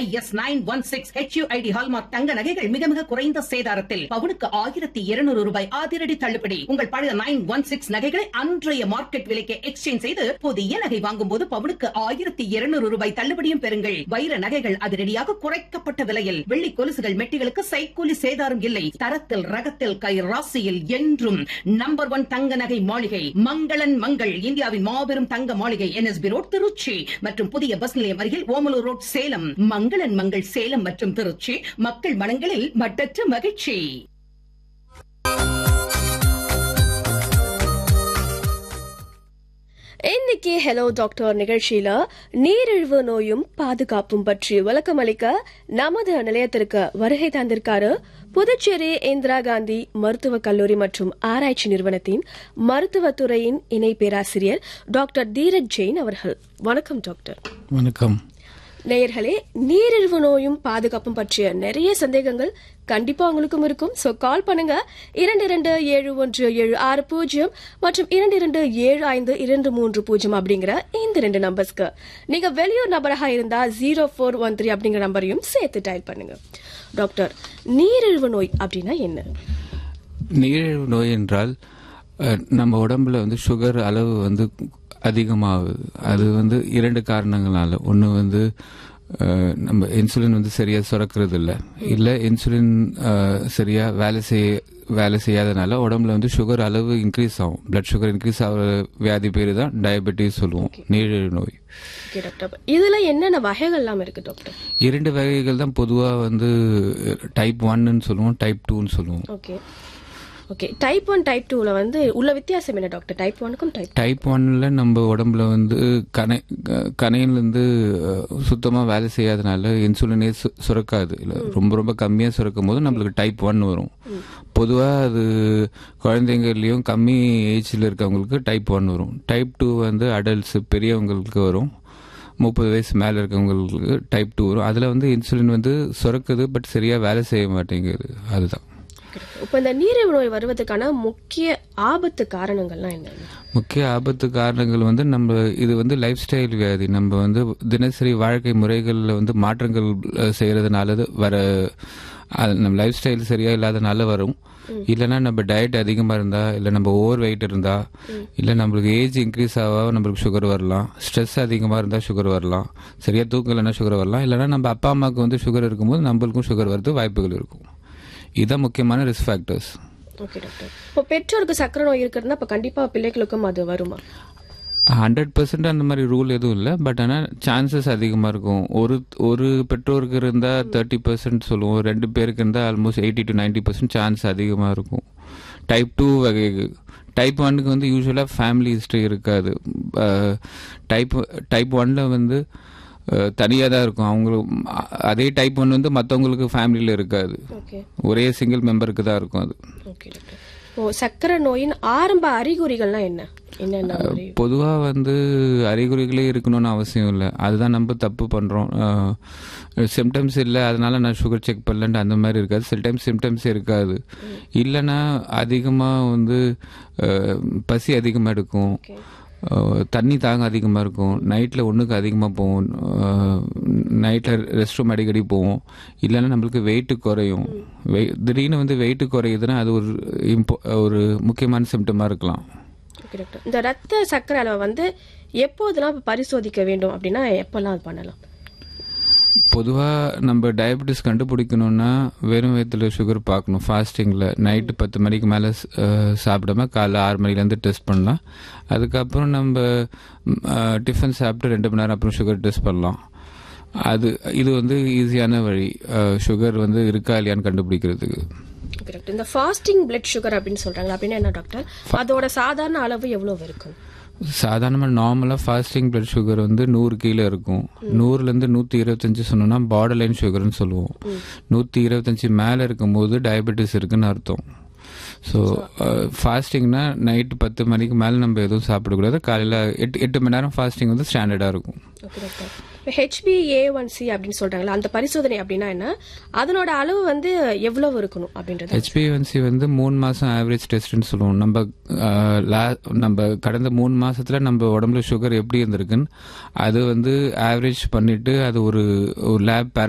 BIS nine one six H U I D hallmark தங்க நகைகள் மிக மிக குறைந்த சேதாரத்தில் பவுனுக்கு ஆயிரத்தி இருநூறு ரூபாய் அதிரடி தள்ளுபடி உங்கள் பழைய நைன் ஒன் சிக்ஸ் நகைகளை அன்றைய மார்க்கெட் விலைக்கு எக்ஸ்சேஞ்ச் செய்து புதிய நகை வாங்கும் போது பவுனுக்கு ஆயிரத்தி இருநூறு ரூபாய் தள்ளுபடியும் பெறுங்கள் வைர நகைகள் அதிரடியாக குறைக்கப்பட்ட விலையில் வெள்ளி கொலுசுகள் மெட்டிகளுக்கு சைக்கூலி சேதாரம் இல்லை தரத்தில் ரகத்தில் கை ராசியில் என்றும் நம்பர் ஒன் தங்க நகை மாளிகை மங்களன் மங்கள் இந்தியாவின் மாபெரும் தங்க மாளிகை என்எஸ்பி ரோட் திருச்சி மற்றும் புதிய பஸ் நிலையம் அருகில் ஓமலூர் ரோட் சேலம் மங்களன் மங்கள் சேலம் மற்றும் திருச்சி மக்கள் மனங்களில் மட்டற்ற மகிழ்ச்சி இன்னைக்கு ஹலோ டாக்டர் நிகழ்ச்சியில நீரிழிவு நோயும் பாதுகாப்பும் பற்றி விளக்கமளிக்க நமது நிலையத்திற்கு வருகை தந்திருக்காரு புதுச்சேரி இந்திரா காந்தி மருத்துவக் கல்லூரி மற்றும் ஆராய்ச்சி நிறுவனத்தின் மருத்துவத்துறையின் இணை பேராசிரியர் டாக்டர் தீரஜ் ஜெயின் அவர்கள் வணக்கம் டாக்டர் வணக்கம் நேயர்களே நீரிழிவு நோயும் பாதுகாப்பும் பற்றிய நிறைய சந்தேகங்கள் கண்டிப்பா உங்களுக்கும் இருக்கும் சோ கால் பண்ணுங்க இரண்டு இரண்டு ஏழு ஒன்று ஏழு ஆறு பூஜ்ஜியம் மற்றும் இரண்டு இரண்டு ஏழு ஐந்து இரண்டு மூன்று பூஜ்ஜியம் அப்படிங்கிற இந்த ரெண்டு நம்பர்ஸ்க்கு நீங்க வெளியூர் நபராக இருந்தா ஜீரோ ஃபோர் ஒன் த்ரீ அப்படிங்கிற நம்பரையும் சேர்த்து டயல் பண்ணுங்க டாக்டர் நீரிழிவு நோய் அப்படின்னா என்ன நீரிழிவு நோய் என்றால் அஹ், நம்ம உடம்புல வந்து சுகர் அளவு வந்து அதிகமாகுது அது வந்து இரண்டு காரணங்களால ஒன்று வந்து அஹ், நம்ம இன்சுலின் வந்து சரியா சுரக்கிறது இல்லை இல்லை இன்சுலின் அஹ், சரியா வேலை செய்ய வேலை செய்யாதனால உடம்புல வந்து சுகர் அளவு இன்க்ரீஸ் ஆகும் பிளட் சுகர் இன்க்ரீஸ் ஆகிற வியாதி பேர் தான் டயபெட்டிஸ் சொல்லுவோம் நீரிழிவு நோய் ஓகே டாக்டர் இதுல என்னென்ன வகைகள்லாம் இருக்கு டாக்டர் இரண்டு வகைகள் தான் பொதுவாக வந்து டைப் ஒன்னு சொல்லுவோம் டைப் டூன்னு சொல்லுவோம் okay okay type one type டூல வந்து உள்ள வித்தியாசம் என்ன டாக்டர் டைப் ஒனுக்கும் டைப் டைப் ஒன்ல நம்ம உடம்புல வந்து கனை க- கணையிலேருந்து சுத்தமாக வேலை செய்யாதனால இன்சுலினே சு- சுரக்காது இல்லை ரொம்ப ரொம்ப கம்மியாக சுரக்கும் போது நம்மளுக்கு டைப் ஒன் வரும் பொதுவாக அது குழந்தைங்கள்லையும் கம்மி ஏஜில் இருக்கவங்களுக்கு டைப் ஒன் வரும் டைப் டூ வந்து அடல்ட்ஸ் பெரியவங்களுக்கு வரும் முப்பது வயசு மேலே இருக்கவங்களுக்கு டைப் டூ வரும் அதில் வந்து இன்சுலின் வந்து சுரக்குது பட் சரியாக வேலை செய்ய மாட்டேங்குது அதுதான் இப்போ இந்த நீரிழிவு நோய் வருவதற்கான முக்கிய ஆபத்து காரணங்கள்லாம் என்னென்ன முக்கிய ஆபத்து காரணங்கள் வந்து நம்ம இது வந்து லைஃப் ஸ்டைல் வியாதி நம்ம வந்து தினசரி வாழ்க்கை முறைகளில் வந்து மாற்றங்கள் அஹ், செய்யறதுனால இது வர அது நம்ம லைஃப் ஸ்டைல் சரியா இல்லாதனால வரும் இல்லைன்னா நம்ம டயட் அதிகமாக இருந்தா இல்லை நம்ம ஓவர் வெயிட் இருந்தா இல்லை நம்மளுக்கு ஏஜ் இன்க்ரீஸ் ஆக நம்மளுக்கு சுகர் வரலாம் ஸ்ட்ரெஸ் அதிகமாக இருந்தால் சுகர் வரலாம் சரியா தூக்கம் இல்லைன்னா சுகர் வரலாம் இல்லைன்னா நம்ம அப்பா அம்மாவுக்கு வந்து சுகர் இருக்கும்போது நம்மளுக்கும் சுகர் வரது வாய்ப்புகள் இருக்கும் இதுதான் முக்கியமான ரிஸ்க் ஃபேக்டர்ஸ் ஓகே டாக்டர் இப்போ பெற்றோருக்கு சக்கரை நோய் இருக்கிறதுனா இப்போ கண்டிப்பா பிள்ளைகளுக்கும் அது வருமா ஹண்ட்ரட் பர்சன்ட் அந்த மாதிரி ரூல் எதுவும் இல்லை பட் ஆனால் சான்சஸ் அதிகமாக இருக்கும் ஒரு ஒரு பெற்றோருக்கு இருந்தால் தேர்ட்டி பர்சன்ட் சொல்லுவோம் ரெண்டு பேருக்கு இருந்தால் almost eighty to ninety percent chance அதிகமாக இருக்கும் டைப் டூ வகை டைப் ஒன்னுக்கு வந்து யூஸ்வலாக ஃபேமிலி ஹிஸ்ட்ரி இருக்காது டைப் டைப் ஒன்ல வந்து தனியாக தான் இருக்கும் அவங்களுக்கு அதே டைப் ஒன் வந்து மற்றவங்களுக்கு ஃபேமிலியில் இருக்காது ஓகே ஒரே சிங்கிள் மெம்பருக்கு தான் இருக்கும் அது ஓகே டாக்டர் இப்போ சக்கரை நோயின் ஆரம்ப அறிகுறிகள்லாம் என்ன என்னென்ன அறி- பொதுவாக வந்து அறிகுறிகளே இருக்கணும்னு அவசியம் இல்லை அதுதான் நம்ம தப்பு பண்ணுறோம் சிம்டம்ஸ் இல்லை அதனால நான் சுகர் செக் பண்ணலன்ட்டு அந்த மாதிரி இருக்காது சில டைம் சிம்டம்ஸ் இருக்காது இல்லைன்னா அதிகமாக வந்து அஹ், பசி அதிகமாக எடுக்கும் ஓகே அஹ், தண்ணி தாகம் அதிகமாக இருக்கும் நைட்டில் ஒன்றுக்கு அதிகமாக போவோம் நைட்டில் ரெஸ்ட் ரூம் அடிக்கடி போவோம் இல்லைன்னா நம்மளுக்கு வெயிட்டு குறையும் வெய் திடீர்னு வந்து வெயிட்டு குறையுதுன்னா அது ஒரு இம்போ ஒரு முக்கியமான சிம்டமாக இருக்கலாம் ஓகே டாக்டர் இந்த ரத்த சக்கரை அளவை வந்து எப்போதெல்லாம் இப்ப பரிசோதிக்க வேண்டும் அப்படின்னா எப்பெல்லாம் அது பண்ணலாம் பொதுவாக நம்ம டயபெட்டிஸ் கண்டுபிடிக்கணும்னா வெறும் வயிற்றுல சுகர் பார்க்கணும் ஃபாஸ்டிங்கில் நைட்டு பத்து மணிக்கு மேலே சாப்பிடாம காலைல ஆறு மணிலேருந்து டெஸ்ட் பண்ணலாம் அதுக்கப்புறம் நம்ம ம், அஹ், டிஃபன் சாப்பிட்டு ரெண்டு மணி நேரம் அப்புறம் சுகர் டெஸ்ட் பண்ணலாம் அது இது வந்து ஈஸியான வழி சுகர் வந்து இருக்கா இல்லையான்னு கண்டுபிடிக்கிறதுக்கு ஓகே டாக்டர் இந்த ஃபாஸ்டிங் பிளட் சுகர் அப்படின்னு சொல்றாங்க அப்படின்னா என்ன டாக்டர் அதோட சாதாரண அளவு எவ்வளவு இருக்கும் சாதாரணமாக நார்மலாக ஃபாஸ்டிங் பிளட் சுகர் வந்து நூறு கீழே இருக்கும் நூறுலேருந்து நூற்றி இருபத்தஞ்சு சொன்னோம்னா பார்டர் லைன் சுகர்னு சொல்லுவோம் நூற்றி இருபத்தஞ்சு மேலே இருக்கும்போது டயபெட்டிஸ் இருக்குன்னு அர்த்தம் ஸோ ஃபாஸ்டிங்னா நைட்டு பத்து மணிக்கு மேலே நம்ம எதுவும் சாப்பிடக்கூடாது காலையில் எட்டு எட்டு மணி நேரம் ஃபாஸ்டிங் வந்து ஸ்டாண்டர்டாக இருக்கும் ஓகே டாக்டர் இப்போ ஹெச்பி ஏ ஒன் சி அப்படின்னு சொல்றாங்களா அந்த பரிசோதனை அப்படின்னா என்ன அதனோட அளவு வந்து எவ்வளவு இருக்கணும் அப்படின்றது ஹெச்பிஎன்சி வந்து மூணு மாதம் ஆவரேஜ் டெஸ்ட்னு சொல்லுவோம் நம்ம அஹ், லா- நம்ம கடந்த மூணு மாசத்துல நம்ம உடம்புல சுகர் எப்படி இருந்திருக்குன்னு அது வந்து ஆவரேஜ் பண்ணிட்டு அது ஒரு ஒரு லேப்